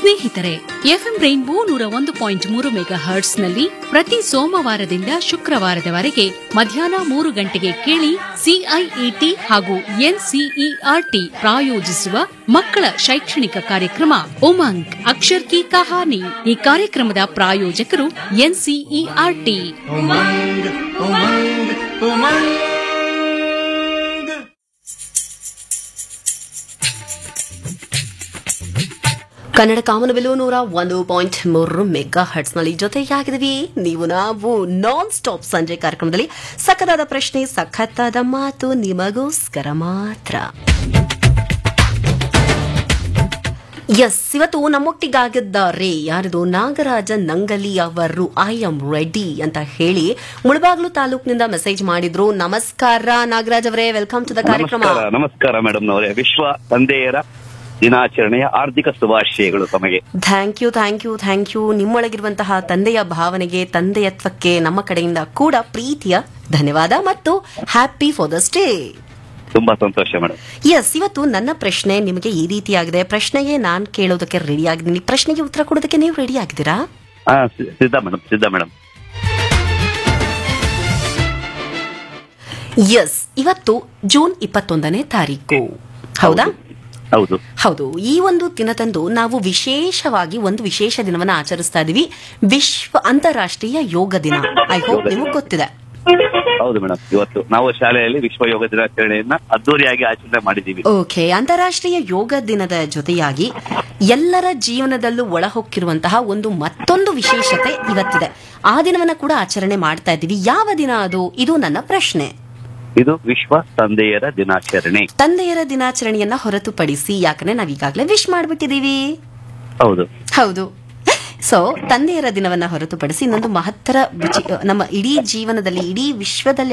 ಸ್ನೇಹಿತರೆ FM rainbow ನೂರ ಒಂದು ಪಾಯಿಂಟ್ ಮೂರು ಮೆಗಾ ಹರ್ಟ್ಸ್ನಲ್ಲಿ ಪ್ರತಿ ಸೋಮವಾರದಿಂದ ಶುಕ್ರವಾರದವರೆಗೆ ಮಧ್ಯಾಹ್ನ ಮೂರು ಗಂಟೆಗೆ ಕೇಳಿ ಸಿಐಇಟಿ ಹಾಗೂ ಎನ್ಸಿಇಆರ್ಟಿ ಪ್ರಾಯೋಜಿಸುವ ಮಕ್ಕಳ ಶೈಕ್ಷಣಿಕ ಕಾರ್ಯಕ್ರಮ ಉಮಂಗ್ ಅಕ್ಷರ್ ಕಿ ಕಹಾನಿ ಈ ಕಾರ್ಯಕ್ರಮದ ಪ್ರಾಯೋಜಕರು ಎನ್ಸಿಇಆರ್ಟಿ ಉಮಂಗ್ ಉಮಂಗ್ ಉಮಂಗ್ ಕನ್ನಡ ಕಾಮನಬಿಲ್ಲು ನೂರ ಒಂದು ಪಾಯಿಂಟ್ ಮೂರು ಮೆಗಾ ಹರ್ಟ್ಸ್ನಲ್ಲಿ ಜೊತೆಯಾಗಿದ್ದೀವಿ ನೀವು ನಾವು ನಾನ್ ಸ್ಟಾಪ್ ಸಂಜೆ ಕಾರ್ಯಕ್ರಮದಲ್ಲಿ ಸಖತ್ತಾದ ಪ್ರಶ್ನೆ ಸಖತ್ತಾದ ಮಾತು ನಿಮಗೋಸ್ಕರ ಮಾತ್ರ ಎಸ್ ಇವತ್ತು ನಮ್ಮೊಟ್ಟಿಗಾಗಿದ್ದಾರೆ ಯಾರಿದು ನಾಗರಾಜ ನಂಗಲಿ ಅವರು ಐ ಆಮ್ ರೆಡಿ ಅಂತ ಹೇಳಿ ಮುಳಬಾಗ್ಲು ತಾಲೂಕಿನಿಂದ ಮೆಸೇಜ್ ಮಾಡಿದ್ರು ನಮಸ್ಕಾರ ನಾಗರಾಜ್ ಅವರೇ ವೆಲ್ಕಮ್ ಟು ದ ಕಾರ್ಯಕ್ರಮ ನಮಸ್ಕಾರ ನಮಸ್ಕಾರ ಮೇಡಮ್ ನವರೇ ವಿಶ್ವ ತಂದೆಯರ ದಿನಾಚರಣೆಯ ಆರ್ಥಿಕ ಶುಭಾಶಯಗಳು ತಮಗೆ thank you thank you thank you ನಿಮ್ಮೊಳಗಿರುವಂತಹ ತಂದೆಯ ಭಾವನೆಗೆ ತಂದೆಯತ್ವಕ್ಕೆ ನಮ್ಮ ಕಡೆಯಿಂದ ಕೂಡ ಪ್ರೀತಿಯ ಧನ್ಯವಾದ ಮತ್ತು ಹ್ಯಾಪಿ ಫಾದರ್ಸ್ ಡೇ ತುಂಬಾ ಸಂತೋಷ ಮೇಡಮ್ ಎಸ್ ಇವತ್ತು ನನ್ನ ಪ್ರಶ್ನೆ ನಿಮಗೆ ಈ ರೀತಿಯಾಗಿದೆ ಪ್ರಶ್ನೆಗೆ ನಾನು ಕೇಳೋದಕ್ಕೆ ರೆಡಿ ಆಗಿದ್ದೀನಿ ಪ್ರಶ್ನೆಗೆ ಉತ್ತರ ಕೊಡೋದಕ್ಕೆ ನೀವು ರೆಡಿ ಆಗಿದ್ದೀರಾ ಹಾ ಸಿ- ಸಿದ್ಧ ಮೇಡಮ್ ಸಿದ್ಧ ಮೇಡಮ್ ಎಸ್ ಇವತ್ತು ಜೂನ್ ಇಪ್ಪತ್ತೊಂದನೇ ತಾರೀಕು ಹೌದಾ ಹೌದು ಹೌದು ಈ ಒಂದು ದಿನದಂದು ನಾವು ವಿಶೇಷವಾಗಿ ಒಂದು ವಿಶೇಷ ದಿನವನ್ನ ಆಚರಿಸ್ತಾ ಇದೀವಿ ವಿಶ್ವ ಅಂತಾರಾಷ್ಟ್ರೀಯ ಯೋಗ ದಿನ ಐ ಹೋಪ್ ನಿಮಗೆ ಗೊತ್ತಿದೆ ಹೌದು ಮೇಡಮ್ ಇವತ್ತು ನಾವು ಶಾಲೆಯಲ್ಲಿ ವಿಶ್ವ ಯೋಗ ದಿನಾಚರಣೆಯನ್ನ ಅದ್ದೂರಿಯಾಗಿ ಆಚರಣೆ ಮಾಡಿದ್ದೀವಿ ಓಕೆ ಅಂತಾರಾಷ್ಟ್ರೀಯ ಯೋಗ ದಿನದ ಜೊತೆಯಾಗಿ ಎಲ್ಲರ ಜೀವನದಲ್ಲೂ ಒಳಹೊಕ್ಕಿರುವಂತಹ ಒಂದು ಮತ್ತೊಂದು ವಿಶೇಷತೆ ಇವತ್ತಿದೆ ಆ ದಿನವನ್ನ ಕೂಡ ಆಚರಣೆ ಮಾಡ್ತಾ ಇದ್ದೀವಿ ಯಾವ ದಿನ ಅದು ಇದು ನನ್ನ ಪ್ರಶ್ನೆ ಇದು ವಿಶ್ವ ತಂದೆಯರ ದಿನಾಚರಣೆ ತಂದೆಯರ ದಿನಾಚರಣೆಯನ್ನ ಹೊರತುಪಡಿಸಿ ಯಾಕಂದ್ರೆ ನಾವ್ ಈಗಾಗಲೇ ವಿಶ್ ಮಾಡ್ಬಿಟ್ಟಿದೀವಿ ಹೌದು ಹೌದು ಸೊ ತಂದೆಯರ ದಿನವನ್ನ ಹೊರತುಪಡಿಸಿ ಇನ್ನೊಂದು ಮಹತ್ತರ ವಿಚಿ- ನಮ್ಮ ಇಡೀ ಜೀವನದಲ್ಲಿ ಇಡೀ ವಿಶ್ವದಲ್ಲಿ